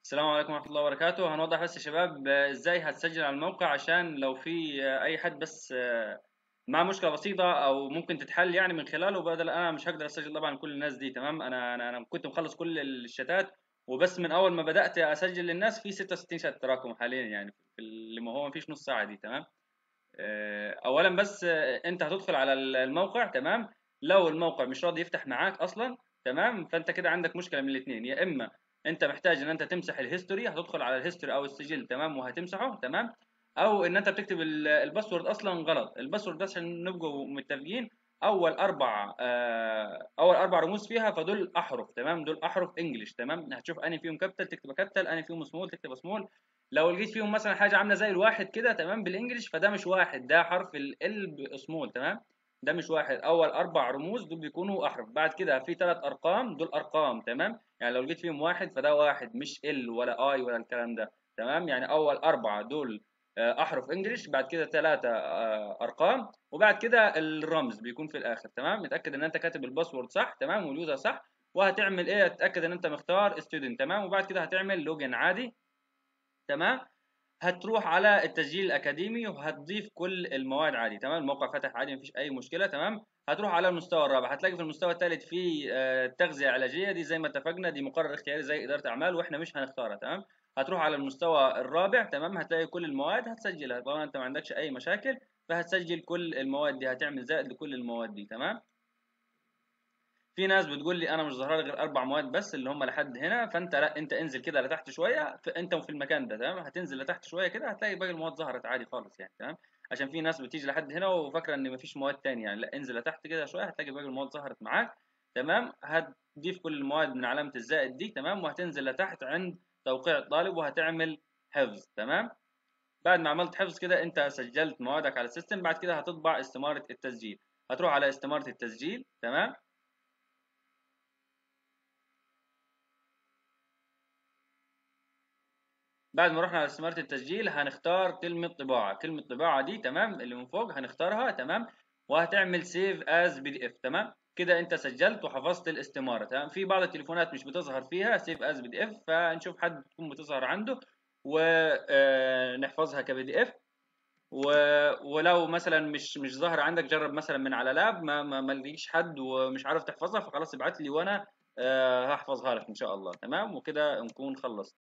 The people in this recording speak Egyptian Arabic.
السلام عليكم ورحمة الله وبركاته هنوضح بس يا شباب آه، ازاي هتسجل على الموقع عشان لو في آه، اي حد بس آه، مع مشكلة بسيطة او ممكن تتحل يعني من خلاله بدل انا مش هقدر اسجل طبعا كل الناس دي تمام انا انا انا كنت مخلص كل الشتات وبس من اول ما بدأت اسجل للناس في 66 شات تراكم حاليا يعني في اللي ما هو مفيش نص ساعة دي تمام آه، اولا بس آه، انت هتدخل على الموقع تمام لو الموقع مش راضي يفتح معاك اصلا تمام فانت كده عندك مشكلة من الاثنين يا اما انت محتاج ان انت تمسح الهيستوري هتدخل على الهيستوري او السجل تمام وهتمسحه تمام او ان انت بتكتب ال- الباسورد اصلا غلط الباسورد ده عشان نبقوا متفقين اول اربع آه اول اربع رموز فيها فدول احرف تمام دول احرف انجلش تمام هتشوف انهي فيهم كابيتال تكتب كابيتال انهي فيهم سمول تكتب سمول لو لقيت فيهم مثلا حاجه عامله زي الواحد كده تمام بالانجلش فده مش واحد ده حرف ال بسمول تمام ده مش واحد اول اربع رموز دول بيكونوا احرف بعد كده في ثلاث ارقام دول ارقام تمام يعني لو لقيت فيهم واحد فده واحد مش ال ولا اي ولا الكلام ده تمام يعني اول اربعه دول آه، احرف انجلش بعد كده ثلاثه ارقام وبعد كده الرمز بيكون في الاخر تمام اتاكد ان انت كاتب الباسورد صح تمام واليوزر صح وهتعمل ايه اتاكد ان انت مختار ستودنت تمام وبعد كده هتعمل لوجن عادي تمام هتروح على التسجيل الاكاديمي وهتضيف كل المواد عادي تمام الموقع فتح عادي مفيش اي مشكله تمام هتروح على المستوى الرابع هتلاقي في المستوى الثالث في آه، تغذيه علاجيه دي زي ما اتفقنا دي مقرر اختياري زي اداره اعمال واحنا مش هنختارها تمام هتروح على المستوى الرابع تمام هتلاقي كل المواد هتسجلها طبعا انت ما عندكش اي مشاكل فهتسجل كل المواد دي هتعمل زائد لكل المواد دي تمام في ناس بتقول لي انا مش ظاهر لي غير اربع مواد بس اللي هم لحد هنا فانت لا انت انزل كده لتحت شويه في انت وفي المكان ده تمام هتنزل لتحت شويه كده هتلاقي باقي المواد ظهرت عادي خالص يعني تمام عشان في ناس بتيجي لحد هنا وفاكره ان مفيش مواد تانية يعني لا انزل لتحت كده شويه هتلاقي باقي المواد ظهرت معاك تمام هتضيف كل المواد من علامه الزائد دي تمام وهتنزل لتحت عند توقيع الطالب وهتعمل حفظ تمام بعد ما عملت حفظ كده انت سجلت موادك على السيستم بعد كده هتطبع استماره التسجيل هتروح على استماره التسجيل تمام بعد ما رحنا على استمارة التسجيل هنختار كلمة طباعة كلمة طباعة دي تمام اللي من فوق هنختارها تمام وهتعمل سيف از بي دي اف تمام كده انت سجلت وحفظت الاستمارة تمام في بعض التليفونات مش بتظهر فيها سيف از بي دي اف فنشوف حد تكون بتظهر عنده ونحفظها كبي دي اف ولو مثلا مش مش ظاهرة عندك جرب مثلا من على لاب ما ما, ما لقيش حد ومش عارف تحفظها فخلاص ابعت لي وانا آه، هحفظها لك ان شاء الله تمام وكده نكون خلصت